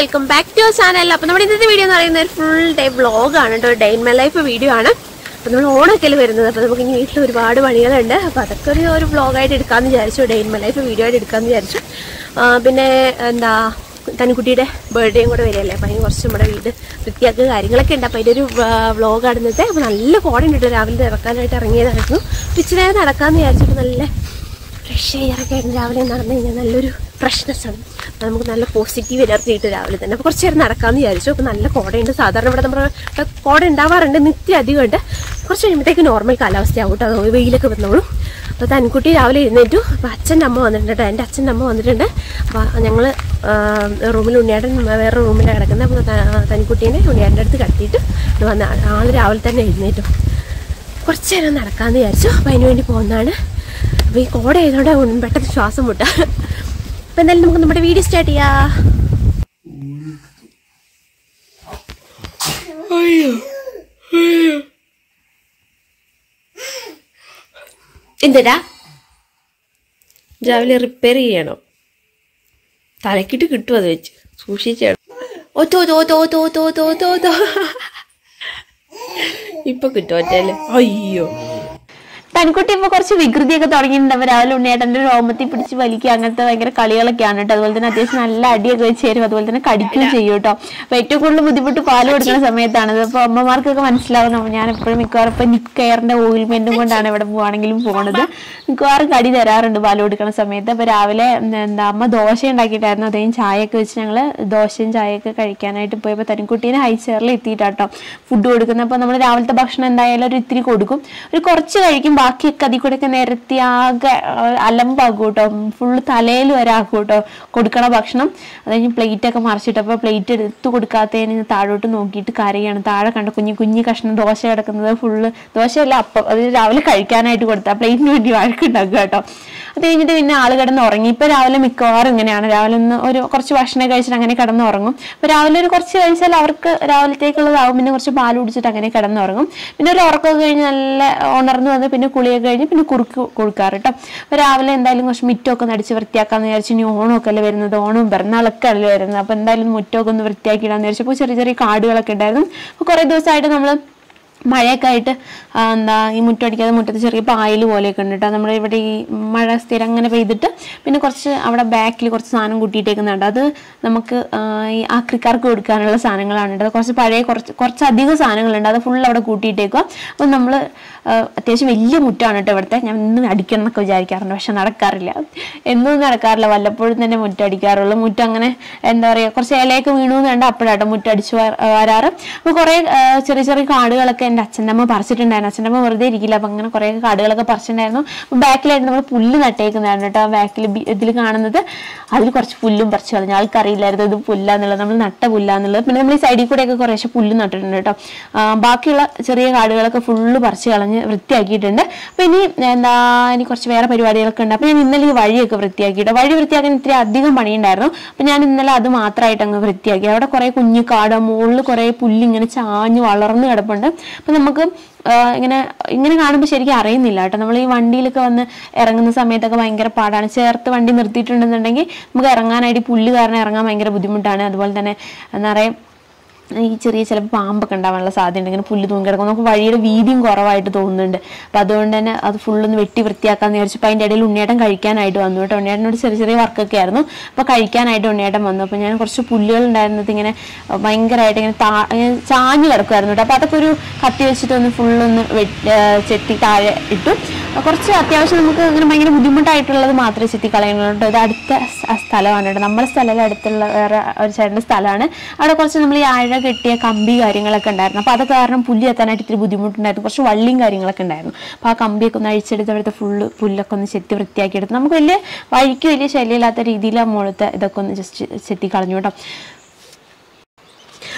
welcome back to channel അപ്പോൾ നമ്മുടെ ഇന്നത്തെ വീഡിയോ എന്ന് പറയുന്നത് ഒരു ഫുൾ ഡേ വ്ളോഗാണ് കേട്ടോ day in my life video ആണ് അപ്പോൾ നമ്മൾ ഓണൊക്കെയല്ലേ വരുന്നത് അപ്പോൾ നമുക്ക് ഇനി വീട്ടിൽ ഒരുപാട് പണികളുണ്ട് അപ്പോൾ അതൊക്കെ ഒരു ഒരു വ്ളോഗായിട്ട് എടുക്കാമെന്ന് വിചാരിച്ചു day in my life video ആയിട്ട് എടുക്കാമെന്ന് വിചാരിച്ചു ആ, പിന്നെ എന്താ തനിക്കുട്ടിയുടെ ബർത്ത്ഡേയും കൂടെ വരികയല്ലേ അപ്പോൾ അതിന് കുറച്ച് നമ്മുടെ വീട് വൃത്തിയാക്കുക കാര്യങ്ങളൊക്കെ ഉണ്ട് അപ്പോൾ അതിൻ്റെ ഒരു വ്ളോഗാണ് ഇന്നത്തെ അപ്പോൾ നല്ല കോടയുണ്ട് കേട്ടോ രാവിലെ ഇറക്കാനായിട്ട് ഇറങ്ങിയതായിരുന്നു അപ്പോൾ ഇച്ചിരി നേരം നടക്കാമെന്ന് വിചാരിച്ചിട്ട് നല്ല ഫ്രഷ് എയറൊക്കെ ആയിരുന്നു രാവിലെ നടന്നു കഴിഞ്ഞാൽ നല്ലൊരു ഫ്രഷ്നെസ് ആണ് അപ്പോൾ നമുക്ക് നല്ല പോസിറ്റീവ് എനർജി കിട്ടും രാവിലെ തന്നെ അപ്പോൾ കുറച്ച് നേരം നടക്കാമെന്ന് വിചാരിച്ചു അപ്പോൾ നല്ല കോടയുണ്ട് സാധാരണ ഇവിടെ നമ്മുടെ ഇവിടെ കോട ഉണ്ടാവാറുണ്ട് നിത്യം അധികം ഉണ്ട് കുറച്ച് കഴിയുമ്പോഴത്തേക്ക് നോർമൽ കാലാവസ്ഥയാവും കേട്ടോ അത് വെയിലൊക്കെ വന്നോളൂ അപ്പോൾ തൻകുട്ടി രാവിലെ എഴുന്നേറ്റു അപ്പോൾ അച്ഛൻ്റെ അമ്മ വന്നിട്ടുണ്ട് കേട്ടോ എൻ്റെ അച്ഛൻ്റെ അമ്മ വന്നിട്ടുണ്ട് അപ്പോൾ ഞങ്ങൾ റൂമിൽ ഉണ്ണിയേട്ടൻ വേറെ റൂമിലാണ് കിടക്കുന്നത് അപ്പോൾ ത- തനിക്കുട്ടീനെ ഉണ്ണിയേട്ടൻ്റെ അടുത്ത് കടത്തിയിട്ട് വന്ന ആൾ രാവിലെ തന്നെ എഴുന്നേറ്റു കുറച്ച് നേരം നടക്കാമെന്ന് വിചാരിച്ചു അപ്പോൾ അതിന് വേണ്ടി പോകുന്നതാണ് അപ്പോൾ ഈ കോട ആയതുകൊണ്ട് പെട്ടെന്ന് ശ്വാസം മുട്ട അപ്പോൾ എന്തായാലും നമുക്ക് നമ്മുടെ വീഡിയോ സ്റ്റാർട്ട് ചെയ്യാം എന്തിനാ രാവിലെ റിപ്പയർ ചെയ്യണം തലക്കിട്ട് കിട്ടും അത് വെച്ച് സൂക്ഷിച്ചാണ് ഓ തോ തോ തോ തോ തോ തോ തോ തോ ഇപ്പൊ കിട്ടും ഒറ്റല്ലേ അയ്യോ തനിക്കുട്ടി ഇപ്പൊ കുറച്ച് വികൃതിയൊക്കെ തുടങ്ങിയിട്ടുണ്ട് അപ്പൊ രാവിലെ ഉണ്ണിയേട്ടന്റെ രോമത്തിൽ പിടിച്ച് വലിക്കുക അങ്ങനത്തെ ഭയങ്കര കളികളൊക്കെയാണ് കേട്ടോ അതുപോലെ തന്നെ അത്യാവശ്യം നല്ല അടിയൊക്കെ വെച്ച് തരും അതുപോലെ തന്നെ കടിക്കുകയും ചെയ്യും കേട്ടോ അപ്പൊ ഏറ്റവും കൂടുതൽ ബുദ്ധിമുട്ട് പാല് കൊടുക്കുന്ന സമയത്താണ് അപ്പൊ അമ്മമാർക്കൊക്കെ മനസ്സിലാവുന്നു അപ്പൊ ഞാൻ എപ്പോഴും മിക്കവാറും ഇപ്പൊ നിക് കെയറിന്റെ ഓയിൽമെന്റും കൊണ്ടാണ് ഇവിടെ പോവാണെങ്കിലും പോണത് മിക്കവാറും കടി തരാറുണ്ട് പാല് കൊടുക്കുന്ന സമയത്ത് അപ്പൊ രാവിലെ എന്താ അമ്മ ദോശ ഉണ്ടാക്കിയിട്ടായിരുന്നു അതേം ചായയൊക്കെ വെച്ച് ഞങ്ങള് ദോശയും ചായയൊക്കെ കഴിക്കാനായിട്ട് പോയപ്പോൾ തനിക്കുട്ടീനെ ഹൈ ചെയറിൽ എത്തിയിട്ടാട്ടോ ഫുഡ് കൊടുക്കുന്നത് അപ്പോൾ നമ്മൾ രാവിലത്തെ ഭക്ഷണം എന്തായാലും ഒരു ഇത്തിരി കൊടുക്കും ഒരു കുറച്ച് കഴിക്കും ബാക്കിയൊക്കെ അതിൽ കൂടെയൊക്കെ നിരത്തി ആകെ ആ, അലമ്പാക്കും കേട്ടോ ഫുള്ള് തലയിൽ വരെ ആക്കും കേട്ടോ കൊടുക്കണ ഭക്ഷണം അത് കഴിഞ്ഞ് പ്ലേറ്റ് ഒക്കെ മറിച്ചിട്ടപ്പോൾ പ്ലേറ്റ് എടുത്ത് കൊടുക്കാത്തതിന് താഴോട്ട് നോക്കിയിട്ട് കരയാണ് താഴെ കണ്ട കുഞ്ഞു കുഞ്ഞു കഷ്ണം ദോശ കിടക്കുന്നത് ഫുള്ള് ദോശയല്ല അപ്പം അത് രാവിലെ കഴിക്കാനായിട്ട് കൊടുത്ത പ്ലേറ്റിന് വേണ്ടി വഴക്കുണ്ടാക്കുക കേട്ടോ അത് കഴിഞ്ഞിട്ട് പിന്നെ ആള് കിടന്ന് ഉറങ്ങി ഇപ്പൊ രാവിലെ മിക്കവാറും ഇങ്ങനെയാണ് രാവിലെ ഒന്ന് ഒരു കുറച്ച് ഭക്ഷണം കഴിച്ചിട്ട് അങ്ങനെ കിടന്ന് ഉറങ്ങും അപ്പൊ രാവിലെ ഒരു കുറച്ച് കഴിച്ചാൽ അവർക്ക് രാവിലത്തേക്കുള്ളതാവും പിന്നെ കുറച്ച് പാൽ കുടിച്ചിട്ട് അങ്ങനെ കിടന്ന് ഉറങ്ങും പിന്നെ ഒരു ഉറക്കമൊക്കെ കഴിഞ്ഞ് നല്ല ഉണർന്നു വന്ന് പിന്നെ കുളിയൊക്കെ കഴിഞ്ഞ് പിന്നെ കുറുക്ക് കൊടുക്കാറ് കേട്ടോ അപ്പൊ രാവിലെ എന്തായാലും കുറച്ച് മുറ്റമൊക്കെ ഒന്ന് അടിച്ച് വൃത്തിയാക്കാന്ന് വിചാരിച്ചു ഇനി ഓണമൊക്കെ അല്ലേ വരുന്നത് ഓണവും പിറന്നാളൊക്കെ അല്ലേ വരുന്നത് അപ്പൊ എന്തായാലും മുറ്റമൊക്കെ ഒന്ന് വൃത്തിയാക്കിയിടാന്ന് വിചാരിച്ചപ്പോൾ ചെറിയ ചെറിയ കാടുകളൊക്കെ ഉണ്ടായിരുന്നു അപ്പൊ കുറേ ദിവസമായിട്ട് നമ്മൾ മഴയൊക്കെ ആയിട്ട് ആ, എന്താ ഈ മുറ്റടിക്കാതെ മുറ്റത്ത് ചെറിയ പായൽ പോലെയൊക്കെ ഉണ്ട് കേട്ടോ നമ്മുടെ ഇവിടെ ഈ മഴ സ്ഥിരം അങ്ങനെ പെയ്തിട്ട് പിന്നെ കുറച്ച് അവിടെ ബാക്കിൽ കുറച്ച് സാധനം കൂട്ടിയിട്ടേക്കുന്നുണ്ട് അത് നമുക്ക് ആ, ഈ ആക്രിക്കാർക്ക് കൊടുക്കാനുള്ള സാധനങ്ങളാണ് കേട്ടോ അത് കുറച്ച് പഴയ കുറച്ച് കുറച്ചധികം സാധനങ്ങളുണ്ട് അത് ഫുൾ അവിടെ കൂട്ടിയിട്ടേക്കുക അപ്പം നമ്മൾ അത്യാവശ്യം വലിയ മുറ്റമാണ് കേട്ടോ ഇവിടുത്തെ ഞാൻ ഇന്നും അടിക്കണം എന്നൊക്കെ വിചാരിക്കാറുണ്ട് പക്ഷെ നടക്കാറില്ല എന്നും നടക്കാറില്ല വല്ലപ്പോഴും തന്നെ മുറ്റം അടിക്കാറുള്ളൂ മുറ്റം അങ്ങനെ എന്താ പറയുക കുറച്ച് ഇലയൊക്കെ വീണു എന്ന് കണ്ടാൽ അപ്പോഴാട്ടോ മുറ്റം അടിച്ചു വര- വരാറ് അപ്പോൾ കുറേ ആ, ചെറിയ ചെറിയ കാടുകളൊക്കെ എൻ്റെ അച്ഛൻ്റെ അമ്മ പറിച്ചിട്ടുണ്ടായിരുന്നു അച്ഛൻ്റെ അമ്മ വെറുതെ ഇരിക്കില്ല അപ്പം അങ്ങനെ കുറേ കാടുകളൊക്കെ പറിച്ചിട്ടുണ്ടായിരുന്നു അപ്പം ബാക്കിലായിട്ട് നമ്മൾ പുല്ല് നട്ടേക്കുന്നതായിരുന്നു കേട്ടോ ബാക്കിൽ ഇതിൽ കാണുന്നത് അതിൽ കുറച്ച് പുല്ലും പറിച്ചു കളഞ്ഞു ആൾക്കറിയില്ലായിരുന്നു ഇത് പുല്ലാന്നുള്ളത് നമ്മൾ നട്ട പുല്ലാന്നുള്ളത് പിന്നെ നമ്മൾ ഈ സൈഡിൽ കൂടെയൊക്കെ കുറേശ്ശെ പുല്ല് നട്ടിട്ടുണ്ട് കേട്ടോ ആ, ബാക്കിയുള്ള ചെറിയ കാടുകളൊക്കെ ഫുള്ള് പറിച്ച് കളഞ്ഞ് വൃത്തിയാക്കിയിട്ടുണ്ട് അപ്പം ഇനി എന്താ ഇനി കുറച്ച് വേറെ പരിപാടികളൊക്കെ ഉണ്ട് അപ്പം ഞാൻ ഇന്നലെ ഈ വഴിയൊക്കെ വൃത്തിയാക്കിയിട്ട് വഴി വൃത്തിയാക്കാൻ ഇത്തിരി അധികം പണിയുണ്ടായിരുന്നു അപ്പം ഞാൻ ഇന്നലെ അത് മാത്രമായിട്ട് അങ്ങ് വൃത്തിയാക്കി അവിടെ കുറേ കുഞ്ഞു കാട് മുകളിൽ കുറേ പുല്ല് ഇങ്ങനെ ചാഞ്ഞ് വളർന്ന് കിടപ്പുണ്ട് അപ്പം നമുക്ക് ആ, ഇങ്ങനെ ഇങ്ങനെ കാണുമ്പോൾ ശരിക്കും അറിയുന്നില്ല കേട്ടോ നമ്മൾ ഈ വണ്ടിയിലൊക്കെ വന്ന് ഇറങ്ങുന്ന സമയത്തൊക്കെ ഭയങ്കര പാടാണ് ചേർത്ത് വണ്ടി നിർത്തിയിട്ടുണ്ടെന്നുണ്ടെങ്കിൽ നമുക്ക് ഇറങ്ങാനായിട്ട് ഈ പുല്ല് കാരണം ഇറങ്ങാൻ ഭയങ്കര ബുദ്ധിമുട്ടാണ് അതുപോലെ തന്നെ നിറയെ ഈ ചെറിയ ചിലപ്പോൾ പാമ്പൊക്കെ ഉണ്ടാവാനുള്ള സാധ്യതയുണ്ട് ഇങ്ങനെ പുല്ല് തൂങ്ങി കിടക്കും നമുക്ക് വഴിയുടെ വീതിയും കുറവായിട്ട് തോന്നുന്നുണ്ട് അപ്പം അതുകൊണ്ട് തന്നെ അത് ഫുള്ളൊന്ന് വെട്ടി വൃത്തിയാക്കാന്ന് വിചാരിച്ചപ്പോൾ അതിൻ്റെ ഇടയിൽ ഉണ്ണിയേട്ടൻ കഴിക്കാനായിട്ട് വന്നു കേട്ടോ ഉണ്ണിയേട്ടനോട് ചെറിയ ചെറിയ വർക്കൊക്കെ ആയിരുന്നു അപ്പോൾ കഴിക്കാനായിട്ട് ഉണ്ണിയേട്ടൻ വന്നു അപ്പോൾ ഞാൻ കുറച്ച് പുല്ലുകൾ ഉണ്ടായിരുന്നത് ഇങ്ങനെ ഭയങ്കരമായിട്ട് ഇങ്ങനെ താ ഇങ്ങനെ ചാഞ്ഞ് കിടക്കുമായിരുന്നു കേട്ടോ അപ്പോൾ അതൊക്കെ ഒരു കത്തി വെച്ചിട്ട് ഒന്ന് ഫുള്ളൊന്ന് വെട്ടി ചെത്തി താഴെ ഇട്ടു കുറച്ച് അത്യാവശ്യം നമുക്ക് ഇങ്ങനെ ഭയങ്കര ബുദ്ധിമുട്ടായിട്ടുള്ളത് മാത്രമേ ചെത്തി കളയുന്നുള്ളൂ കേട്ടോ ഇത് അടുത്ത സ- സ്ഥലമാണ് കേട്ടോ നമ്മുടെ സ്ഥലമല്ല അടുത്തുള്ള വേറെ ഒരു ചേട്ടൻ്റെ സ്ഥലമാണ് അവിടെ കുറച്ച് നമ്മൾ ഈ ആഴ കെട്ടിയ കമ്പി കാര്യങ്ങളൊക്കെ ഉണ്ടായിരുന്നു അപ്പോൾ അത് കാരണം പുല്ല് എത്താനായിട്ട് ഇത്തിരി ബുദ്ധിമുട്ടുണ്ടായിരുന്നു കുറച്ച് വള്ളിയും കാര്യങ്ങളൊക്കെ ഉണ്ടായിരുന്നു അപ്പോൾ ആ കമ്പിയൊക്കെ ഒന്ന് അഴിച്ചെടുത്ത് അവിടുത്തെ ഫുള്ള് പുല്ലൊക്കെ ഒന്ന് ചെത്തി വൃത്തിയാക്കിയെടുത്ത് നമുക്ക് വലിയ വഴിക്ക് വലിയ ശല്യമില്ലാത്ത രീതിയിൽ ആ മുകളത്തെ ഇതൊക്കെ ഒന്ന് ജസ്റ്റ് ചെത്തി കളഞ്ഞു കേട്ടോ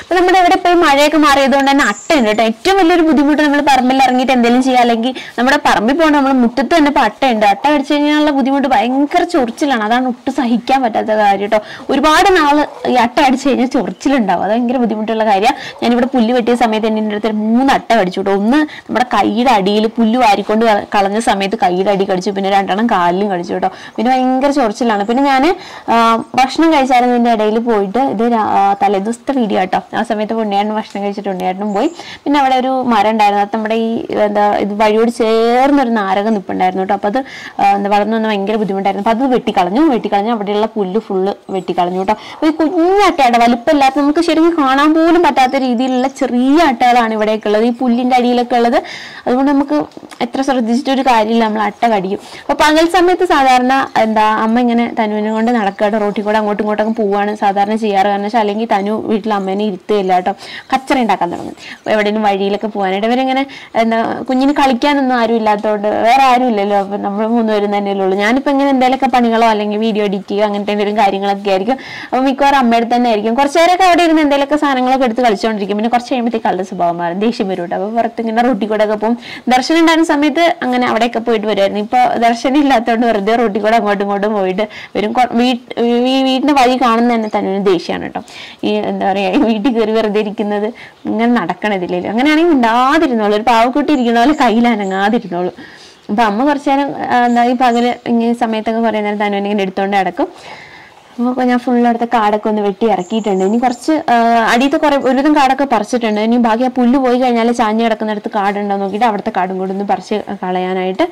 അപ്പൊ നമ്മുടെ ഇവിടെ ഇപ്പൊ ഈ മഴയൊക്കെ മാറിയതുകൊണ്ട് തന്നെ അട്ടയുണ്ട് കേട്ടോ ഏറ്റവും വലിയൊരു ബുദ്ധിമുട്ട് നമ്മൾ പറമ്പിൽ ഇറങ്ങിയിട്ട് എന്തെങ്കിലും ചെയ്യുക അല്ലെങ്കിൽ നമ്മുടെ പറമ്പിൽ പോകണം നമ്മൾ മുറ്റത്ത് തന്നെ ഇപ്പൊ അട്ടയുണ്ട് അട്ട കടിച്ചു കഴിഞ്ഞാലുള്ള ബുദ്ധിമുട്ട് ഭയങ്കര ചൊറിച്ചിലാണ് അതാണ് ഒട്ടും സഹിക്കാൻ പറ്റാത്ത കാര്യം കേട്ടോ ഒരുപാട് നാള് ഈ അട്ട അടിച്ചു കഴിഞ്ഞാൽ ചൊറിച്ചിലുണ്ടാവും അത് ഭയങ്കര ബുദ്ധിമുട്ടുള്ള കാര്യമാണ് ഞാനിവിടെ പുല്ല് വെട്ടിയ സമയത്ത് എൻ്റെ അടുത്ത് ഒരു മൂന്ന് അട്ട കടിച്ചു കേട്ടോ ഒന്ന് നമ്മുടെ കൈയുടെ അടിയിൽ പുല്ല് വാരിക്കൊണ്ട് ക- കളഞ്ഞ സമയത്ത് കൈയുടെ അടി കടിച്ചു പിന്നെ രണ്ടെണ്ണം കാലിലും കടിച്ചു കേട്ടോ പിന്നെ ഭയങ്കര ചൊറിച്ചിലാണ് പിന്നെ ഞാൻ ഭക്ഷണം കഴിച്ചായിരുന്നതിൻ്റെ ഇടയിൽ പോയിട്ട് ഇത് രാ- ആ, തലേദിവസത്തെ വീഡിയോ കേട്ടോ ആ സമയത്ത് ഉണ്ണിയാട്ടൻ ഭക്ഷണം കഴിച്ചിട്ട് ഉണ്ണിയാട്ടനും പോയി പിന്നെ അവിടെ ഒരു മരം ഉണ്ടായിരുന്നു അത് നമ്മുടെ ഈ എന്താ ഇത് വഴിയോട് ചേർന്നൊരു നാരകം നിൽപ്പുണ്ടായിരുന്നു കേട്ടോ അപ്പോൾ അത് ആ, എന്താ വളർന്നു വന്ന് ഭയങ്കര ബുദ്ധിമുട്ടായിരുന്നു അപ്പോൾ അത് വെട്ടിക്കളഞ്ഞു വെട്ടിക്കളഞ്ഞു അവിടെയുള്ള പുല്ല് ഫുള്ള് വെട്ടിക്കളഞ്ഞു കേട്ടോ അപ്പോൾ ഈ കുഞ്ഞട്ടയുടെ വലുപ്പമില്ലാത്ത നമുക്ക് ശരിക്കും കാണാൻ പോലും പറ്റാത്ത രീതിയിലുള്ള ചെറിയ അട്ടകളാണ് ഇവിടെയൊക്കെ ഉള്ളത് ഈ പുല്ലിന്റെ അടിയിലൊക്കെ ഉള്ളത് അതുകൊണ്ട് നമുക്ക് എത്ര ശ്രദ്ധിച്ചിട്ടൊരു കാര്യമില്ല നമ്മൾ അട്ട കടിക്കും അപ്പോൾ പകൽ സമയത്ത് സാധാരണ എന്താ അമ്മ ഇങ്ങനെ തനുവിനെ കൊണ്ട് നടക്കാട്ടോ റോട്ടിൽ കൂടെ അങ്ങോട്ടും ഇങ്ങോട്ടൊക്കെ പോവാണ് സാധാരണ ചെയ്യാറ് കാരണം വെച്ചാൽ അല്ലെങ്കിൽ തനു വീട്ടിൽ അമ്മേനെ ഇരുത്തുകയില്ല കേട്ടോ കച്ചറ ഉണ്ടാക്കാൻ തുടങ്ങും അപ്പോൾ എവിടെയെങ്കിലും വഴിയിലൊക്കെ പോകാനായിട്ട് ഇവരിങ്ങനെ എന്താ കുഞ്ഞിന് കളിക്കാനൊന്നും ആരും ഇല്ലാത്തതുകൊണ്ട് വേറെ ആരും ഇല്ലല്ലോ അപ്പം നമ്മൾ മൂന്നുപേരും തന്നെയല്ലേ ഉള്ളൂ ഞാനിപ്പോൾ ഇങ്ങനെ എന്തെങ്കിലുമൊക്കെ പണികളോ അല്ലെങ്കിൽ വീഡിയോ എഡിറ്റ് ചെയ്യുക അങ്ങനത്തെ എന്തെങ്കിലും കാര്യങ്ങളൊക്കെ ആയിരിക്കും അപ്പോൾ മിക്കവാറും അമ്മയുടെ തന്നെ ആയിരിക്കും കുറച്ച് നേരമൊക്കെ അവിടെ ഇരുന്ന് എന്തെങ്കിലുമൊക്കെ സാധനങ്ങളൊക്കെ എടുത്ത് കളിച്ചുകൊണ്ടിരിക്കും പിന്നെ കുറച്ച് കഴിയുമ്പോഴത്തേക്ക് ആളുടെ സ്വഭാവം മാറും ദേഷ്യം വരും കേട്ടോ അപ്പോൾ പുറത്ത് ഇങ്ങനെ റോട്ടിൽ കൂടെ ഒക്കെ പോകും ദർശനം ഉണ്ടായിരുന്ന സമയത്ത് അങ്ങനെ അവിടെയൊക്കെ പോയിട്ട് വരുമായിരുന്നു ഇപ്പോൾ ദർശനം ഇല്ലാത്തതുകൊണ്ട് വെറുതെ റോട്ടിൽ കൂടെ അങ്ങോട്ടും ഇങ്ങോട്ടും പോയിട്ട് വരും കൊ- വീട്ട് ഈ വീടിന്റെ വഴി കാണുന്ന തന്നെ തന്നെ ദേഷ്യമാണ് കേട്ടോ ഈ എന്താ പറയാ ഈ വീട്ടിൽ കയറി വെറുതെ ഇരിക്കുന്നത് ഇങ്ങനെ നടക്കണതില്ലേ അങ്ങനെയാണെങ്കിൽ ഉണ്ടാതിരുന്നോളൂ ഒരു പാവക്കുട്ടി ഇരിക്കുന്ന പോലെ കയ്യിൽ അനങ്ങാതിരുന്നോളൂ അപ്പൊ അമ്മ കുറച്ചു നേരം ആ, എന്താ ഈ പകല് ഇങ്ങനെ സമയത്തൊക്കെ കുറേ നേരം തന്നെ ഇങ്ങനെ എടുത്തോണ്ട് കിടക്കും അപ്പോൾ ഞാൻ ഫുൾ അടുത്ത കാടൊക്കെ ഒന്ന് വെട്ടി ഇറക്കിയിട്ടുണ്ട് ഇനി കുറച്ച് ആ, അടിയത്തെ കുറെ ഒരുവിധം കാടൊക്കെ പറിച്ചിട്ടുണ്ട് ഇനി ബാക്കി ആ പുല്ല് പോയി കഴിഞ്ഞാൽ ചാഞ്ഞ് കിടക്കുന്നിടത്ത് കാടുണ്ടോ നോക്കിയിട്ട് അവിടുത്തെ കാടും കൂടെ ഒന്ന് പറിച്ച് കളയാനായിട്ട്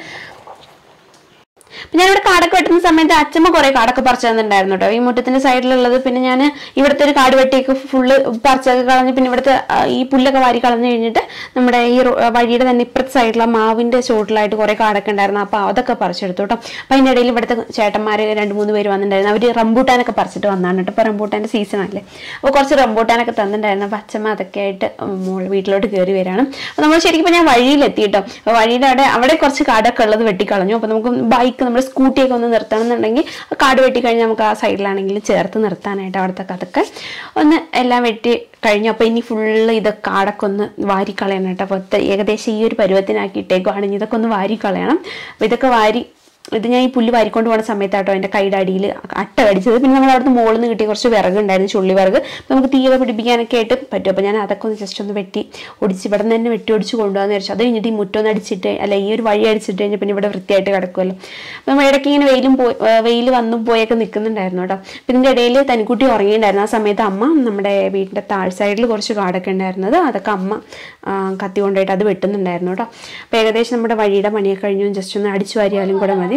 അപ്പൊ ഞാനിവിടെ കാടൊക്കെ വെട്ടുന്ന സമയത്ത് അച്ഛമ്മ കുറെ കാടൊക്കെ പറിച്ചു തന്നിട്ടുണ്ടായിരുന്നു കേട്ടോ ഈ മുറ്റത്തിന്റെ സൈഡിലുള്ളത് പിന്നെ ഞാൻ ഇവിടുത്തെ ഒരു കാട് വെട്ടിയൊക്കെ ഫുള്ള് പറിച്ചൊക്കെ കളഞ്ഞ് പിന്നെ ഇവിടുത്തെ ആ, ഈ പുല്ലൊക്കെ വാരി കളഞ്ഞു കഴിഞ്ഞിട്ട് നമ്മുടെ ഈ റോ- വഴിയുടെ തന്നെ ഇപ്പുറത്തെ സൈഡിലെ മാവിന്റെ ചോട്ടിലായിട്ട് കുറെ കാടൊക്കെ ഉണ്ടായിരുന്നു അപ്പൊ അതൊക്കെ പറിച്ചെടുത്തു കേട്ടോ അപ്പൊ അതിന്റെ ഇടയിൽ ഇവിടുത്തെ ചേട്ടന്മാര് രണ്ട് മൂന്ന് പേര് വന്നിട്ടുണ്ടായിരുന്നു അവര് റംബൂട്ടാനൊക്കെ പറിച്ചിട്ട് വന്നാണ് കേട്ടോ ഇപ്പൊ റംബൂട്ടാന്റെ സീസൺ അല്ലേ അപ്പോൾ കുറച്ച് റംബൂട്ടാനൊക്കെ തന്നിട്ടുണ്ടായിരുന്നു അപ്പൊ അച്ഛമ്മ അതൊക്കെ ആയിട്ട് മോൾ വീട്ടിലോട്ട് കയറി വരികയാണ് അപ്പൊ നമ്മൾ ശരിക്കും ഇപ്പൊ ഞാൻ വഴിയിലെത്തി കേട്ടോ അപ്പൊ വഴിയുടെ അവിടെ അവിടെ കുറച്ച് കാടൊക്കെ ഉള്ളത് വെട്ടിക്കളഞ്ഞു അപ്പൊ നമുക്ക് ബൈക്ക് നമ്മുടെ സ്കൂട്ടിയൊക്കെ ഒന്ന് നിർത്തണം എന്നുണ്ടെങ്കിൽ ആ കാട് വെട്ടി കഴിഞ്ഞാൽ നമുക്ക് ആ സൈഡിലാണെങ്കിൽ ചേർത്ത് നിർത്താനായിട്ട് അവിടുത്തെ അതൊക്കെ ഒന്ന് എല്ലാം വെട്ടി കഴിഞ്ഞു അപ്പോൾ ഇനി ഫുള്ള് ഇത് കാടൊക്കെ ഒന്ന് വാരിക്കളയണം കേട്ടോ അപ്പോൾ ഇത് ഏകദേശം ഈ ഒരു പരുവത്തിനാക്കിയിട്ടേക്കുവാണെങ്കിൽ ഇതൊക്കെ ഒന്ന് വാരിക്കളയണം അപ്പോൾ ഇതൊക്കെ വാരി ഇത് ഞാൻ ഈ പുല്ല് വാരിക്കൊണ്ട് പോകുന്ന സമയത്താട്ടോ എൻ്റെ കൈയുടെ അടിയിൽ അട്ട കടിച്ചത് പിന്നെ നമ്മൾ അവിടുന്ന് മുകളിൽ നിന്ന് കിട്ടിയ കുറച്ച് വിറകുണ്ടായിരുന്നു ചുള്ളി വിറക് അപ്പോൾ നമുക്ക് തീരെ പിടിപ്പിക്കാനൊക്കെ ആയിട്ട് പറ്റും അപ്പോൾ ഞാൻ അതൊക്കെ ഒന്ന് ജസ്റ്റ് ഒന്ന് വെട്ടി ഒടിച്ച് ഇവിടെ നിന്ന് തന്നെ വെട്ടി ഒടിച്ച് കൊണ്ടുപോകാന്ന് വിചാരിച്ചു അത് കഴിഞ്ഞിട്ട് ഈ മുറ്റൊന്ന് അടിച്ചിട്ട് അല്ല ഈ ഒരു വഴി അടിച്ചിട്ട് കഴിഞ്ഞാൽ പിന്നെ ഇവിടെ വൃത്തിയായിട്ട് കിടക്കുമല്ലോ അപ്പോൾ നമ്മൾ ഇടയ്ക്ക് ഇങ്ങനെ വെയിലും പോയി വെയിൽ വന്നും പോയൊക്കെ നിൽക്കുന്നുണ്ടായിരുന്നു കേട്ടോ അപ്പോൾ ഇതിൻ്റെ ഇടയിൽ തനിക്കുട്ടി ഉറങ്ങിയിട്ടുണ്ടായിരുന്നു ആ സമയത്ത് അമ്മ നമ്മുടെ വീടിൻ്റെ താഴ് സൈഡിൽ കുറച്ച് കാടൊക്കെ ഉണ്ടായിരുന്നത് അതൊക്കെ അമ്മ ആ, കത്തി കൊണ്ടുപോയിട്ട് അത് വെട്ടുന്നുണ്ടായിരുന്നു കേട്ടോ അപ്പോൾ ഏകദേശം നമ്മുടെ വഴിയുടെ പണിയൊക്കെ കഴിഞ്ഞു ജസ്റ്റ് ഒന്ന് അടിച്ചു വാരിയാലും കൂടെ മതി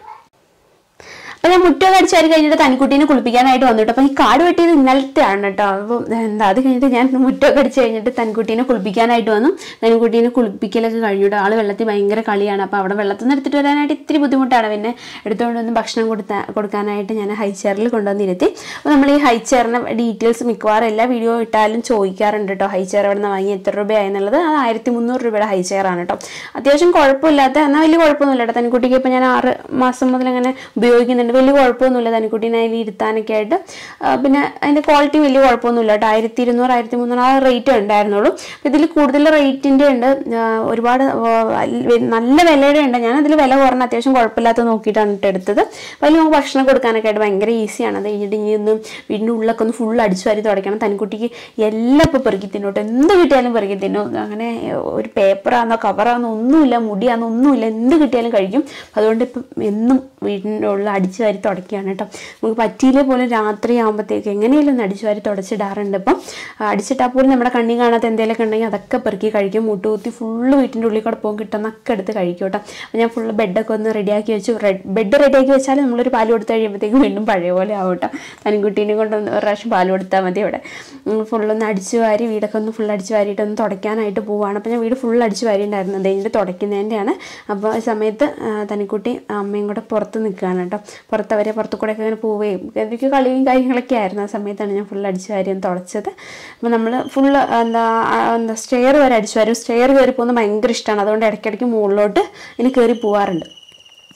അപ്പൊ ഞാൻ മുറ്റൊക്കെ അടിച്ചു വാരി കഴിഞ്ഞിട്ട് തനിക്കുട്ടീനെ കുളിപ്പിക്കാനായിട്ട് വന്നിട്ട് അപ്പൊ ഈ കാട് വെട്ടിയത് ഇന്നലത്തെ ആണ് കേട്ടോ അപ്പൊ എന്താ അത് കഴിഞ്ഞിട്ട് ഞാൻ മുറ്റൊക്കെ അടിച്ചു കഴിഞ്ഞിട്ട് തനിക്കുട്ടീനെ കുളിപ്പിക്കാനായിട്ട് വന്നു തനിക്കുട്ടീനെ കുളിപ്പിക്കലൊക്കെ കഴിഞ്ഞിട്ട് ആള് വെള്ളത്തിൽ ഭയങ്കര കളിയാണ് അപ്പൊ അവിടെ വെള്ളത്തിൽ നിന്ന് എടുത്തിട്ട് വരാനായിട്ട് ഇത്തിരി ബുദ്ധിമുട്ടാണ് പിന്നെ എടുത്തുകൊണ്ട് വന്ന് ഭക്ഷണം കൊടുത്താ കൊടുക്കാനായിട്ട് ഞാൻ ഹൈ ചെയറിൽ കൊണ്ടുവന്നിരുത്തി അപ്പോൾ നമ്മൾ ഈ ഹൈ ചെയറിന്റെ ഡീറ്റെയിൽസ് മിക്കവാറും എല്ലാ വീഡിയോ ഇട്ടാലും ചോദിക്കാറുണ്ട് കേട്ടോ ഹൈ ചെയർ എവിടെ നിന്ന് വാങ്ങി എത്ര രൂപയായെന്നുള്ളത് അത് ആയിരത്തി മുന്നൂറ് രൂപയുടെ ഹൈ ചെയർ ആണ് കേട്ടോ അത്യാവശ്യം കുഴപ്പമില്ലാത്ത എന്നാൽ വലിയ കുഴപ്പമൊന്നുമില്ല കേട്ടോ തനിക്കുട്ടിക്ക് ഇപ്പം ഞാൻ ആറ് മാസം മുതൽ അങ്ങനെ ഉപയോഗിക്കുന്നുണ്ട് വലിയ കുഴപ്പമൊന്നുമില്ല തനിക്കുട്ടീനെ അതിൽ ഇരുത്താനൊക്കെ ആയിട്ട് ആ, പിന്നെ അതിൻ്റെ ക്വാളിറ്റി വലിയ കുഴപ്പമൊന്നുമില്ല കേട്ടോ ആയിരത്തി ഇരുന്നൂറ് ആയിരത്തി മുന്നൂറ് ആ റേറ്റ് ഉണ്ടായിരുന്നുള്ളൂ ഇതിൽ കൂടുതൽ റേറ്റിൻ്റെ ഉണ്ട് ആ, ഒരുപാട് ആ, വൽ- നല്ല വിലയുടെ ഉണ്ട് ഞാൻ അതിൽ വില കുറഞ്ഞ അത്യാവശ്യം കുഴപ്പമില്ലാത്ത നോക്കിയിട്ടാണ് കേട്ടോ എടുത്തത് അപ്പോൾ അതിൽ നമുക്ക് ഭക്ഷണം കൊടുക്കാനൊക്കെ ആയിട്ട് ഭയങ്കര ഈസിയാണ് അത് കഴിഞ്ഞിട്ട് ഇനി ഒന്ന് വീടിൻ്റെ ഉള്ളൊക്കെ ഒന്ന് ഫുൾ അടിച്ചു വാരി തുടയ്ക്കണം തനിക്കുട്ടിക്ക് എല്ലാം ഇപ്പോൾ പെറുക്കി തിന്നോട്ടെ എന്ത് കിട്ടിയാലും പെറുക്കി തിന്നും അങ്ങനെ ഒരു പേപ്പറാന്നോ കവറാന്നോ ഒന്നുമില്ല മുടിയാന്നോ ഒന്നുമില്ല എന്ത് കിട്ടിയാലും കഴിക്കും അതുകൊണ്ട് ഇപ്പം എന്നും വീടിൻ്റെ ഉള്ളിൽ അടിച്ചു വാരി തുടയ്ക്കുകയാണ് കേട്ടോ നമുക്ക് പറ്റിയില്ലേ പോലും രാത്രി ആകുമ്പോഴത്തേക്ക് എങ്ങനെയെങ്കിലും ഒന്ന് അടിച്ചു വാരി തുടച്ചിടാറുണ്ട് ഇപ്പം ആ, അടിച്ചിട്ടാൽ പോലും നമ്മുടെ കണ്ണി കാണാത്ത എന്തെങ്കിലുമൊക്കെ ഉണ്ടെങ്കിൽ അതൊക്കെ പെറുക്കി കഴിക്കും മുട്ടുകുത്തി ഫുള്ള് വീട്ടിൻ്റെ ഉള്ളിൽ കൂടെ പോകും കിട്ടുന്നൊക്കെ എടുത്ത് കഴിക്കും കേട്ടോ അപ്പോൾ ഞാൻ ഫുള്ള് ബെഡൊക്കെ ഒന്ന് റെഡിയാക്കി വെച്ചു ബെഡ് റെഡിയാക്കി വെച്ചാൽ നമ്മളൊരു പാല് കൊടുത്ത് കഴിയുമ്പോഴത്തേക്കും വീണ്ടും പഴയ പോലെ ആവും കേട്ടോ തനിക്കുട്ടീനെ കൊണ്ട് ഒന്ന് ഒരു പ്രാവശ്യം പാല് കൊടുത്താൽ മതി അവിടെ ഫുള്ളൊന്ന് അടിച്ചു വാരി വീടൊക്കെ ഒന്ന് ഫുൾ അടിച്ചു വാരിയിട്ട് ഒന്ന് തുടയ്ക്കാനായിട്ട് പോവുകയാണ് അപ്പോൾ ഞാൻ വീട് ഫുൾ അടിച്ചു വാരി ഉണ്ടായിരുന്നു അത് കഴിഞ്ഞിട്ട് തുടയ്ക്കുന്നതിൻ്റെയാണ് അപ്പോൾ ആ സമയത്ത് ആ, തനിക്കുട്ടി അമ്മയും കൂടെ പുറത്ത് നിൽക്കുകയാണ് കേട്ടോ പുറത്ത് അവരെ പുറത്ത് കൂടെ ഒക്കെ ഇങ്ങനെ പോവുകയും എനിക്ക് കളിയും കാര്യങ്ങളൊക്കെ ആയിരുന്നു ആ സമയത്താണ് ഞാൻ ഫുൾ അടിച്ചു വാരി ഒന്ന് തുടച്ചത് അപ്പോൾ നമ്മൾ ഫുൾ എന്താ ആ, എന്താ സ്റ്റെയർ വരെ അടിച്ചു വാരും സ്റ്റെയർ കയറി പോകുന്നത് ഭയങ്കര ഇഷ്ടമാണ് അതുകൊണ്ട് ഇടയ്ക്കിടയ്ക്ക് മുകളിലോട്ട് ഇനി കയറി പോകാറുണ്ട്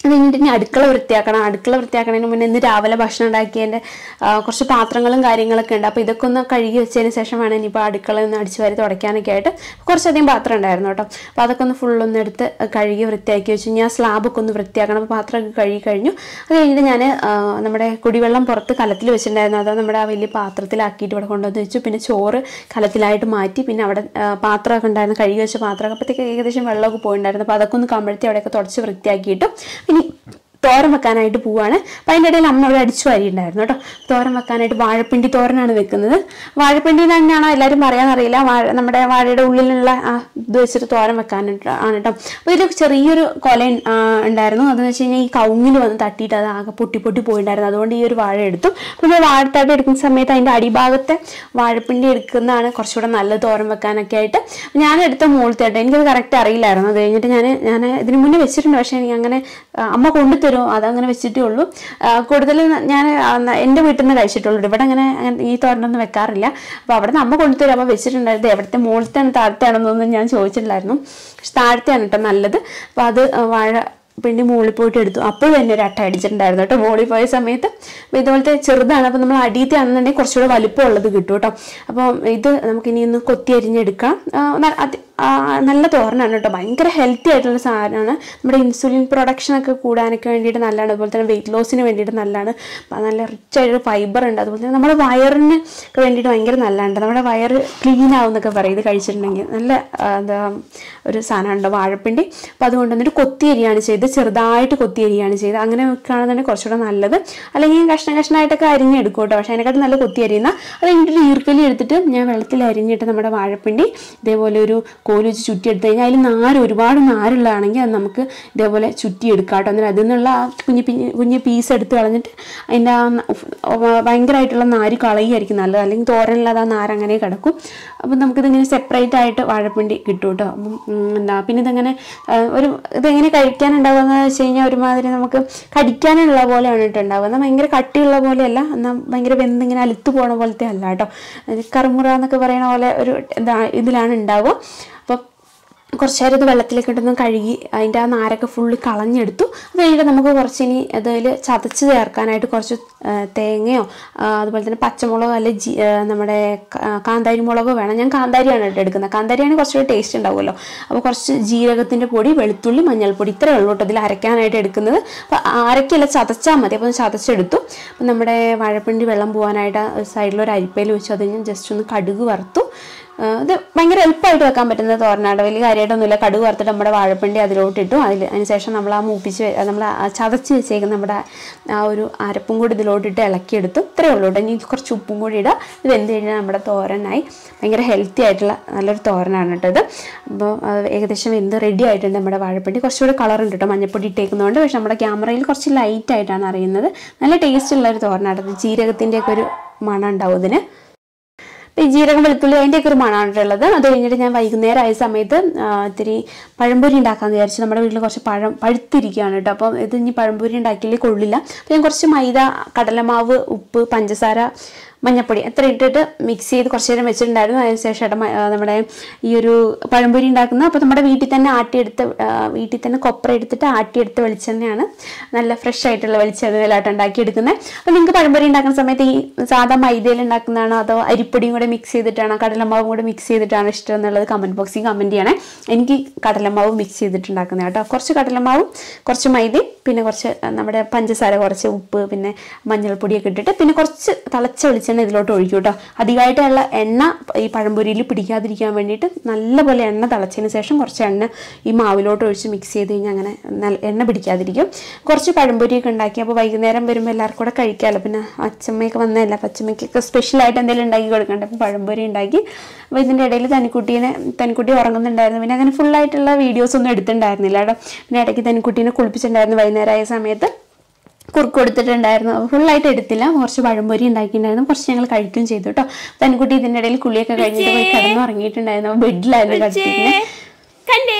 അത് കഴിഞ്ഞിട്ട് ഇനി അടുക്കള വൃത്തിയാക്കണം അടുക്കള വൃത്തിയാക്കണതിന് മുന്നേ ഇന്ന് രാവിലെ ഭക്ഷണം ഉണ്ടാക്കിയതിൻ്റെ ആ, കുറച്ച് പാത്രങ്ങളും കാര്യങ്ങളൊക്കെ ഉണ്ട് അപ്പോൾ ഇതൊക്കെ ഒന്ന് കഴുകി വെച്ചതിന് ശേഷം വേണം ഇനിയിപ്പോൾ അടുക്കള ഒന്ന് അടിച്ചു വാരി തുടയ്ക്കാനൊക്കെ ആയിട്ട് കുറച്ചധികം പാത്രം ഉണ്ടായിരുന്നു കേട്ടോ അപ്പോൾ അതൊക്കെ ഒന്ന് ഫുള്ളൊന്ന് എടുത്ത് കഴുകി വൃത്തിയാക്കി വെച്ചു ഞാൻ സ്ലാബൊക്കെ ഒന്ന് വൃത്തിയാക്കണം അപ്പോൾ പാത്രമൊക്കെ കഴുകി കഴിഞ്ഞു അത് കഴിഞ്ഞിട്ട് ഞാൻ നമ്മുടെ കുടിവെള്ളം പുറത്ത് കലത്തിൽ വെച്ചിട്ടുണ്ടായിരുന്നു അത് നമ്മുടെ ആ വലിയ പാത്രത്തിലാക്കിയിട്ട് ഇവിടെ കൊണ്ടുവന്ന് വെച്ചു പിന്നെ ചോറ് കലത്തിലായിട്ട് മാറ്റി പിന്നെ അവിടെ ആ, പാത്രമൊക്കെ ഉണ്ടായിരുന്നു കഴുകി വെച്ച പാത്രമൊക്കെ അപ്പോഴത്തേക്ക് ഏകദേശം വെള്ളമൊക്കെ പോയിട്ടുണ്ടായിരുന്നു അപ്പോൾ അതൊക്കെ ഒന്ന് കമഴ്ത്തി അവിടെയൊക്കെ തുടച്ച് വൃത്തിയാക്കിയിട്ട് ഇനി തോരൻ വെക്കാനായിട്ട് പോവാണ് അപ്പം അതിൻ്റെ ഇടയിൽ അമ്മ അവിടെ അടിച്ചു വാരിയിട്ടുണ്ടായിരുന്നു കേട്ടോ തോരൻ വെക്കാനായിട്ട് വാഴപ്പിണ്ടി തോരനാണ് വെക്കുന്നത് വാഴപ്പിണ്ടി തന്നെയാണോ എല്ലാവരും പറയാനറിയില്ല വാഴ നമ്മുടെ വാഴയുടെ ഉള്ളിലുള്ള ആ ഇത് വെച്ചിട്ട് തോരൻ വെക്കാനായിട്ട് ആണ് കേട്ടോ അപ്പോൾ ഇതിൽ ചെറിയൊരു കൊല ആ, ഉണ്ടായിരുന്നു അതെന്ന് വെച്ച് കഴിഞ്ഞാൽ ഈ കവുങ്ങിൽ വന്ന് തട്ടിയിട്ട് അത് ആകെ പൊട്ടി പൊട്ടി പോയിട്ടുണ്ടായിരുന്നു അതുകൊണ്ട് ഈ ഒരു വാഴ എടുത്തു അപ്പോൾ നമ്മൾ വാഴത്താട്ട് എടുക്കുന്ന സമയത്ത് അതിൻ്റെ അടിഭാഗത്തെ വാഴപ്പിണ്ടി എടുക്കുന്നതാണ് കുറച്ചുകൂടെ നല്ല തോരൻ വെക്കാനൊക്കെ ആയിട്ട് ഞാൻ എടുത്ത മുകളിലത്തെ എനിക്കത് കറക്റ്റ് അറിയില്ലായിരുന്നു അത് കഴിഞ്ഞിട്ട് ഞാൻ ഞാൻ ഇതിന് മുന്നേ വെച്ചിട്ടുണ്ട് പക്ഷേ എനിക്ക് അങ്ങനെ ആ, അമ്മ കൊണ്ടുതരും അതങ്ങനെ വെച്ചിട്ടേ ഉള്ളൂ ആ, കൂടുതൽ ഞാൻ ആ, ന- എൻ്റെ വീട്ടിൽ നിന്ന് കഴിച്ചിട്ടുള്ളൂ ഇവിടെ അങ്ങനെ അങ്ങനെ ഈ തോരനൊന്നും വെക്കാറില്ല അപ്പോൾ അവിടെ നിന്ന് അമ്മ കൊണ്ടുതരും അപ്പോൾ വെച്ചിട്ടുണ്ടായിരുന്നു എവിടുത്തെ മുകളിലത്തെയാണ് താഴത്തെയാണെന്നൊന്നും ഞാൻ ചോദിച്ചിട്ടുണ്ടായിരുന്നു പക്ഷെ താഴത്തെയാണ് കേട്ടോ നല്ലത് അപ്പോൾ അത് ആ, വാഴ പിന്നെ മുകളിൽ പോയിട്ട് എടുത്തു അപ്പോഴും എന്നെ ഒരു അട്ട അടിച്ചിട്ടുണ്ടായിരുന്നു കേട്ടോ മുകളിൽ പോയ സമയത്ത് അപ്പോൾ ഇതുപോലത്തെ ചെറുതാണ് അപ്പോൾ നമ്മൾ അടിയത്തെ ആണെന്നുണ്ടെങ്കിൽ കുറച്ചുകൂടെ വലിപ്പമുള്ളത് കിട്ടും കേട്ടോ അപ്പോൾ ഇത് നമുക്ക് ഇനി ഒന്ന് കൊത്തി അരിഞ്ഞെടുക്കാം ആ, ന- അത് ആ, നല്ല തോരനാണ് കേട്ടോ ഭയങ്കര ഹെൽത്തി ആയിട്ടുള്ള സാധനമാണ് നമ്മുടെ ഇൻസുലിൻ പ്രൊഡക്ഷനൊക്കെ കൂടാനൊക്കെ വേണ്ടിയിട്ട് നല്ലതാണ് അതുപോലെ തന്നെ വെയിറ്റ് ലോസിന് വേണ്ടിയിട്ട് നല്ലതാണ് അപ്പോൾ നല്ല റിച്ച് ആയിട്ടൊരു ഫൈബർ ഉണ്ട് അതുപോലെ തന്നെ നമ്മുടെ വയറിന് ഒക്കെ വേണ്ടിയിട്ട് ഭയങ്കര നല്ലതാണ് നമ്മുടെ വയറ് ക്ലീൻ ആവും എന്നൊക്കെ പറയും ഇത് കഴിച്ചിട്ടുണ്ടെങ്കിൽ നല്ല ആ, എന്താ ഒരു സാധനമുണ്ട് വാഴപ്പിണ്ടി അപ്പോൾ അതുകൊണ്ട് വന്നിട്ട് കൊത്തി അരിയാണ് ചെയ്ത് ചെറുതായിട്ട് കൊത്തി അരിയാണ് ചെയ്ത് അങ്ങനെ വെക്കുകയാണെന്നുണ്ടെങ്കിൽ കുറച്ചുകൂടെ നല്ലത് അല്ലെങ്കിൽ കഷ്ണം കഷ്ണമായിട്ടൊക്കെ അരിഞ്ഞെടുക്കും കേട്ടോ പക്ഷേ അതിനെക്കാട്ടും നല്ല കൊത്തി അരിയുന്ന അത് കഴിഞ്ഞിട്ട് ഒരു ഈർക്കലി എടുത്തിട്ട് ഞാൻ വെള്ളത്തിൽ അരിഞ്ഞിട്ട് നമ്മുടെ വാഴപ്പിണ്ടി ഇതേപോലെ ഒരു കോല് വെച്ച് ചുറ്റി എടുത്തു കഴിഞ്ഞാൽ അതിൽ നാര് ഒരുപാട് നാരുള്ളതാണെങ്കിൽ അത് നമുക്ക് ഇതേപോലെ ചുറ്റി എടുക്കാം കേട്ടോ എന്നിട്ട് അതിൽ നിന്നുള്ള ആ കുഞ്ഞു പിഞ്ഞ് കുഞ്ഞു പീസ് എടുത്ത് കളഞ്ഞിട്ട് അതിൻ്റെ ആ ന- ഉഫ് വ- ഭയങ്കരമായിട്ടുള്ള നാര് കളയുമായിരിക്കും നല്ലത് അല്ലെങ്കിൽ തോരനില്ലാതെ ആ നാര് അങ്ങനെ കിടക്കും അപ്പം നമുക്കിതിങ്ങനെ സെപ്പറേറ്റ് ആയിട്ട് വാഴപ്പിണ്ടി കിട്ടും കേട്ടോ അപ്പം ഉം, എന്താ പിന്നെ ഇതങ്ങനെ ആ, ഒരു ഇതെങ്ങനെ കഴിക്കാനുണ്ടാവുക വെച്ച് കഴിഞ്ഞാൽ ഒരുമാതിരി നമുക്ക് കടിക്കാനുള്ള പോലെയാണ് കേട്ടോ ഉണ്ടാവുക എന്നാൽ ഭയങ്കര കട്ടിയുള്ള പോലെയല്ല എന്നാൽ ഭയങ്കര വെന്തിങ്ങനെ അലുത്ത് പോണ പോലത്തെ അല്ല കേട്ടോ അത് കറുമുറ എന്നൊക്കെ പറയുന്ന പോലെ ഒരു ഇതാ ഇതിലാണ് ഉണ്ടാവുക അപ്പം കുറച്ച് നേരം ഇത് വെള്ളത്തിലേക്ക് ഇട്ടൊന്ന് കഴുകി അതിൻ്റെ ആ നാരൊക്കെ ഫുള്ള് കളഞ്ഞെടുത്തു അത് കഴിഞ്ഞിട്ട് നമുക്ക് കുറച്ച് ഇനി അതിൽ ചതച്ച് ചേർക്കാനായിട്ട് കുറച്ച് ആ, തേങ്ങയോ ആ, അതുപോലെ തന്നെ പച്ചമുളകോ അല്ലെ ജി ആ, നമ്മുടെ ക- ആ, കാന്താരി മുളകോ വേണം ഞാൻ കാന്താരിയാണ് കേട്ടോ എടുക്കുന്നത് കാന്താരിയാണ് കുറച്ചുകൂടി ടേസ്റ്റ് ഉണ്ടാവുമല്ലോ അപ്പോൾ കുറച്ച് ജീരകത്തിൻ്റെ പൊടി വെളുത്തുള്ളി മഞ്ഞൾപ്പൊടി ഇത്രയേ ഉള്ളൂ കേട്ടോ ഇതിൽ അരയ്ക്കാനായിട്ട് എടുക്കുന്നത് അപ്പോൾ അരയ്ക്കല്ല ചതച്ചാൽ മതി അപ്പോൾ ഒന്ന് ചതച്ചെടുത്തു അപ്പോൾ നമ്മുടെ വാഴപ്പിണ്ടി വെള്ളം പോകാനായിട്ട് സൈഡിലൊരു അരിപ്പയിൽ വെച്ചു അത് ഞാൻ ജസ്റ്റ് ഒന്ന് കടുക് വറുത്തു ആ, ഇത് ഭയങ്കര എളുപ്പമായിട്ട് വെക്കാൻ പറ്റുന്ന തോരനാണ് വലിയ കാര്യമായിട്ടൊന്നുമില്ല കടുക് വറുത്തിട്ട് നമ്മുടെ വാഴപ്പിണ്ടി അതിലോട്ട് ഇട്ടു അതിൽ അതിനുശേഷം നമ്മൾ ആ മൂപ്പിച്ച് വെ- നമ്മൾ ആ ചതച്ച് വെച്ചേക്കുന്ന നമ്മുടെ ആ ഒരു അരപ്പും കൂടി ഇതിലോട്ടിട്ട് ഇളക്കിയെടുത്തു ഇത്രയേ ഉള്ളൂ കേട്ടോ ഇനി കുറച്ച് ഉപ്പും കൂടി ഇടുക ഇത് വെന്ത് കഴിഞ്ഞാൽ നമ്മുടെ തോരനായി ഭയങ്കര ഹെൽത്തി ആയിട്ടുള്ള നല്ലൊരു തോരനാണ് കേട്ടോ ഇത് അപ്പോൾ അത് ഏകദേശം വെന്ത് റെഡി ആയിട്ടുണ്ട് നമ്മുടെ വാഴപ്പിണ്ടി കുറച്ചുകൂടി കളർ ഉണ്ട് കേട്ടോ മഞ്ഞപ്പൊടി ഇട്ടേക്കുന്നതുകൊണ്ട് പക്ഷേ നമ്മുടെ ക്യാമറയിൽ കുറച്ച് ലൈറ്റ് ആയിട്ടാണ് അറിയുന്നത് നല്ല ടേസ്റ്റ് ഉള്ള ഒരു തോരനാണ് ഇത് ജീരകത്തിൻ്റെയൊക്കെ ഒരു മണം ഉണ്ടാവും ഇതിന് ഇപ്പം ഈ ജീരകം വെളുത്തുള്ളി അതിൻ്റെയൊക്കെ ഒരു മണമാണ് ഉള്ളത് അത് കഴിഞ്ഞിട്ട് ഞാൻ വൈകുന്നേരം ആയ സമയത്ത് ആ, ഇത്തിരി പഴംപൊരി ഉണ്ടാക്കാമെന്ന് വിചാരിച്ചു നമ്മുടെ വീട്ടിൽ കുറച്ച് പഴം പഴുത്തിരിക്കുകയാണ് കേട്ടോ അപ്പം ഇത് ഇനി പഴംപൊരി ഉണ്ടാക്കിയാൽ കൊള്ളില്ല അപ്പം ഞാൻ കുറച്ച് മൈദ കടലമാവ് ഉപ്പ് പഞ്ചസാര മഞ്ഞപ്പൊടി എത്ര ഇട്ടിട്ട് മിക്സ് ചെയ്ത് കുറച്ച് നേരം വെച്ചിട്ടുണ്ടായിരുന്നു അതിനുശേഷം ഏട്ടൻ മ- ആ, നമ്മുടെ ഈ ഒരു പഴംപൊരി ഉണ്ടാക്കുന്ന അപ്പോൾ നമ്മുടെ വീട്ടിൽ തന്നെ ആട്ടിയെടുത്ത് ആ, വീട്ടിൽ തന്നെ കൊപ്ര എടുത്തിട്ട് ആട്ടിയെടുത്ത വെളിച്ചെണ്ണയാണ് നല്ല ഫ്രഷ് ആയിട്ടുള്ള വെളിച്ചെണ്ണയിലായിട്ട് ഉണ്ടാക്കിയെടുക്കുന്നത് അപ്പോൾ നിങ്ങൾക്ക് പഴംപൊരി ഉണ്ടാക്കുന്ന സമയത്ത് ഈ സാധാ മൈദയിൽ ഉണ്ടാക്കുന്നതാണോ അതോ അരിപ്പൊടിയും കൂടെ മിക്സ് ചെയ്തിട്ടാണോ കടലമാവും കൂടെ മിക്സ് ചെയ്തിട്ടാണോ ഇഷ്ടം എന്നുള്ളത് കമൻറ്റ് ബോക്സിൽ കമൻറ്റ് ചെയ്യണേ എനിക്ക് കടലമാവ് മിക്സ് ചെയ്തിട്ട് ഉണ്ടാക്കുന്നത് കേട്ടോ കുറച്ച് കടലമാവും കുറച്ച് മൈദയും പിന്നെ കുറച്ച് ആ, നമ്മുടെ പഞ്ചസാര കുറച്ച് ഉപ്പ് പിന്നെ മഞ്ഞൾപ്പൊടിയൊക്കെ ഇട്ടിട്ട് പിന്നെ കുറച്ച് തിളച്ച വെളിച്ചെണ്ണ ഇതിലോട്ട് ഒഴിക്കും കേട്ടോ അധികമായിട്ടുള്ള എണ്ണ ഈ പഴംപൊരിയിൽ പിടിക്കാതിരിക്കാൻ വേണ്ടിയിട്ട് നല്ലപോലെ എണ്ണ തിളച്ചതിന് ശേഷം കുറച്ച് എണ്ണ ഈ മാവിലോട്ട് ഒഴിച്ച് മിക്സ് ചെയ്ത് കഴിഞ്ഞാൽ അങ്ങനെ നല്ല എണ്ണ പിടിക്കാതിരിക്കും കുറച്ച് പഴംപൊരിയൊക്കെ ഉണ്ടാക്കി അപ്പോൾ വൈകുന്നേരം വരുമ്പോൾ എല്ലാവർക്കും കൂടെ കഴിക്കാമല്ലോ പിന്നെ അച്ചമ്മയൊക്കെ വന്നതല്ല അപ്പം അച്ചമ്മയ്ക്കൊക്കെ സ്പെഷ്യലായിട്ട് എന്തെങ്കിലും ഉണ്ടാക്കി കൊടുക്കണ്ടേ അപ്പോൾ പഴംപൊരി ഉണ്ടാക്കി അപ്പോൾ ഇതിൻ്റെ ഇടയിൽ തനിക്കുട്ടീനെ തനിക്കുട്ടി ഉറങ്ങുന്നുണ്ടായിരുന്നു പിന്നെ അങ്ങനെ ഫുള്ളായിട്ടുള്ള വീഡിയോസ് ഒന്നും എടുത്തിട്ടുണ്ടായിരുന്നില്ല കേട്ടോ പിന്നെ ഇടയ്ക്ക് തനിക്കുട്ടീനെ കുളിപ്പിച്ചിട്ടുണ്ടായിരുന്നു വൈകുന്നേരമായ സമയത്ത് കുറുക്ക് കൊടുത്തിട്ടുണ്ടായിരുന്നു അപ്പോൾ ഫുള്ളായിട്ട് എടുത്തില്ല കുറച്ച് പഴംപൊരി ഉണ്ടാക്കിയിട്ടുണ്ടായിരുന്നു കുറച്ച് ഞങ്ങൾ കഴിക്കുകയും ചെയ്തു കേട്ടോ തനിക്കുട്ടി ഇതിൻ്റെ ഇടയിൽ കുളിയൊക്കെ കഴിഞ്ഞിട്ട് പോയി കിടന്നു ഉറങ്ങിയിട്ടുണ്ടായിരുന്നു അപ്പോൾ ബെഡിലായിരുന്നു കിടത്തിയിരുന്നത് കണ്ടേ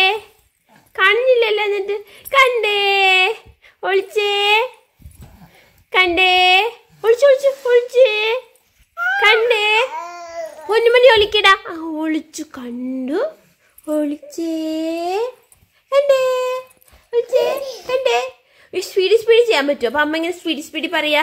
കാണുന്നില്ലല്ലോ എന്നിട്ട് കണ്ടേ ഒളിച്ചേ കണ്ടേ ഒളിച്ചു ഒളിച്ചു ഒളിച്ചേ കണ്ടേ പൊന്നുമണി ഒളിക്കടാ ആ, ഒളിച്ചു കണ്ടു ഒളിച്ചേ കണ്ടേ ഒളിച്ചേ കണ്ടേ ഈ സ്പീഡ് സ്പീഡ് ചെയ്യാൻ പറ്റുമോ അപ്പൊ അമ്മ ഇങ്ങനെ സ്പീഡ് സ്പീഡ് പറയാ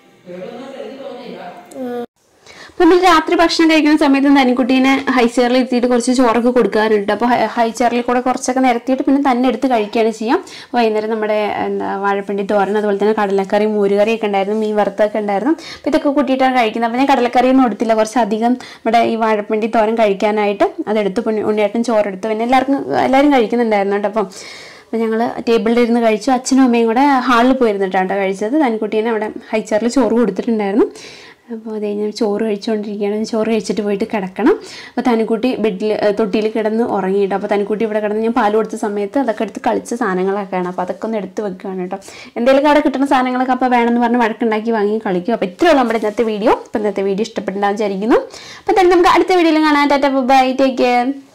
അപ്പൊ നമ്മൾ രാത്രി ഭക്ഷണം കഴിക്കുന്ന സമയത്ത് തനിക്കുട്ടീനെ ഹൈ ചെയറിൽ ഇരുത്തിയിട്ട് കുറച്ച് ചോറൊക്കെ കൊടുക്കാറുണ്ട് അപ്പോൾ ഹൈ ചെയറിൽ കൂടെ കുറച്ചൊക്കെ നിരത്തിയിട്ട് പിന്നെ തന്നെ എടുത്ത് കഴിക്കുകയാണ് ചെയ്യാം വൈകുന്നേരം നമ്മുടെ എന്താ വാഴപ്പിണ്ടി തോരൻ അതുപോലെ തന്നെ കടലക്കറി മോരുകറിയൊക്കെ ഉണ്ടായിരുന്നു മീൻ വറുത്തൊക്കെ ഉണ്ടായിരുന്നു അപ്പോൾ ഇതൊക്കെ കൂട്ടിയിട്ടാണ് കഴിക്കുന്നത് അപ്പോൾ ഞാൻ കടലക്കറിയൊന്നും എടുത്തില്ല കുറച്ചധികം നമ്മുടെ ഈ വാഴപ്പിണ്ടി തോരൻ കഴിക്കാനായിട്ട് അതെടുത്ത് പുണ്ണി ഉണ്ണിയേട്ടൻ ചോറെടുത്ത് പിന്നെ എല്ലാവർക്കും എല്ലാവരും കഴിക്കുന്നുണ്ടായിരുന്നു കേട്ടോ അപ്പം അപ്പോൾ ഞങ്ങൾ ടേബിളിൽ ഇരുന്ന് കഴിച്ചു അച്ഛനും അമ്മയും കൂടെ ഹാളിൽ പോയിരുന്നിട്ടാണ് കേട്ടോ കഴിച്ചത് തനിക്കുട്ടീനെ അവിടെ ഹൈ ചെയറിൽ ചോറ് കൊടുത്തിട്ടുണ്ടായിരുന്നു അപ്പോൾ അത് കഴിഞ്ഞ് ചോറ് കഴിച്ചുകൊണ്ടിരിക്കുകയാണ് ചോറ് കഴിച്ചിട്ട് പോയിട്ട് കിടക്കണം അപ്പോൾ തനിക്കുട്ടി ബെഡിൽ തൊട്ടിയിൽ കിടന്ന് ഉറങ്ങിയിട്ട് അപ്പോൾ തനിക്കുട്ടി ഇവിടെ കിടന്ന് ഞാൻ പാൽ കൊടുത്ത സമയത്ത് അതൊക്കെ എടുത്ത് കളിച്ച സാധനങ്ങളൊക്കെയാണ് അപ്പോൾ അതൊക്കെ ഒന്ന് എടുത്ത് വെക്കുകയാണ് കേട്ടോ എന്തെങ്കിലും അവിടെ കിട്ടുന്ന സാധനങ്ങളൊക്കെ അപ്പോൾ വേണമെന്ന് പറഞ്ഞ് വഴക്കുണ്ടാക്കി വാങ്ങി കളിക്കും അപ്പോൾ ഇത്രയുള്ള നമ്മുടെ ഇന്നത്തെ വീഡിയോ അപ്പോൾ ഇന്നത്തെ വീഡിയോ ഇഷ്ടപ്പെട്ടുണ്ടാകും വിചാരിക്കുന്നു അപ്പോൾ എന്തായാലും നമുക്ക് അടുത്ത വീഡിയോയിൽ കാണാം ടാറ്റ ബൈ ടേക്ക് കെയർ